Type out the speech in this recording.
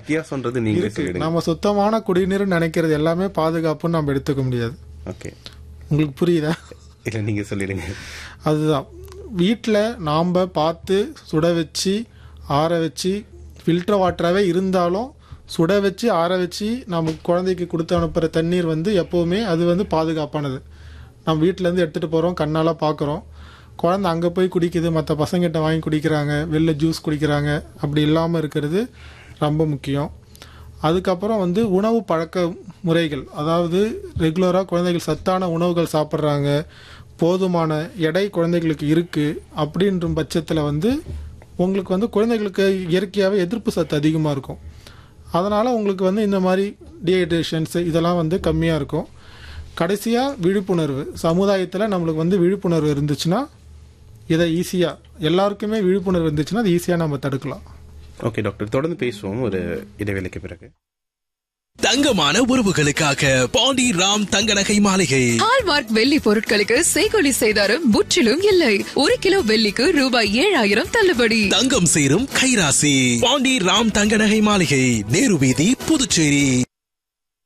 வித்தியாசம்ன்றது நீங்க இருக்கு சொல்லிடுங்க நம்ம சுத்தமான குடிநீர் நினைக்கிறது எல்லாமே பாதுகாப்புன்னு நம்ம எடுத்துக்க முடியாது ஓகே உங்களுக்கு புரியுதா இல்ல நீங்க சொல்லிடுங்க அதுதான் வீட்டில் நாம் பார்த்து சுட வச்சு ஆற வச்சு ஃபில்டர் வாட்டராகவே இருந்தாலும் சுட வச்சு ஆற வச்சு நம்ம குழந்தைக்கு கொடுத்து அனுப்புகிற தண்ணீர் வந்து எப்போவுமே அது வந்து பாதுகாப்பானது நம்ம வீட்டிலேருந்து எடுத்துகிட்டு போகிறோம் கண்ணால் பார்க்குறோம் குழந்தை அங்கே போய் குடிக்குது மற்ற பசங்கிட்ட வாங்கி குடிக்கிறாங்க வெளில ஜூஸ் குடிக்கிறாங்க அப்படி இல்லாமல் இருக்கிறது ரொம்ப முக்கியம் அதுக்கப்புறம் வந்து உணவு பழக்க முறைகள் அதாவது ரெகுலராக குழந்தைகள் சத்தான உணவுகள் சாப்பிட்றாங்க போதுமான எடை குழந்தைகளுக்கு இருக்குது அப்படின்ற பட்சத்தில் வந்து உங்களுக்கு வந்து குழந்தைகளுக்கு இயற்கையாகவே எதிர்ப்பு சத்து அதிகமாக இருக்கும் அதனால் உங்களுக்கு வந்து இந்த மாதிரி டீஹைட்ரேஷன்ஸ் இதெல்லாம் வந்து கம்மியாக இருக்கும் கடைசியாக விழிப்புணர்வு சமுதாயத்தில் நம்மளுக்கு வந்து விழிப்புணர்வு இருந்துச்சுன்னா இதை ஈஸியாக எல்லாருக்குமே விழிப்புணர்வு இருந்துச்சுன்னா அது ஈஸியாக நம்ம தடுக்கலாம் ஓகே டாக்டர் தொடர்ந்து பேசுவோம் ஒரு இடைவேளைக்கு பிறகு தங்கமான உறவுகளுக்காக பாண்டி ராம் தங்க நகை மாளிகை ஹால்மார்க் வெள்ளி பொருட்களுக்கு செய்கொலி செய்தாரும் முற்றிலும் இல்லை ஒரு கிலோ வெள்ளிக்கு ரூபாய் ஏழாயிரம் தள்ளுபடி தங்கம் சேரும் கைராசி பாண்டி ராம் தங்க நகை மாளிகை நேரு வீதி புதுச்சேரி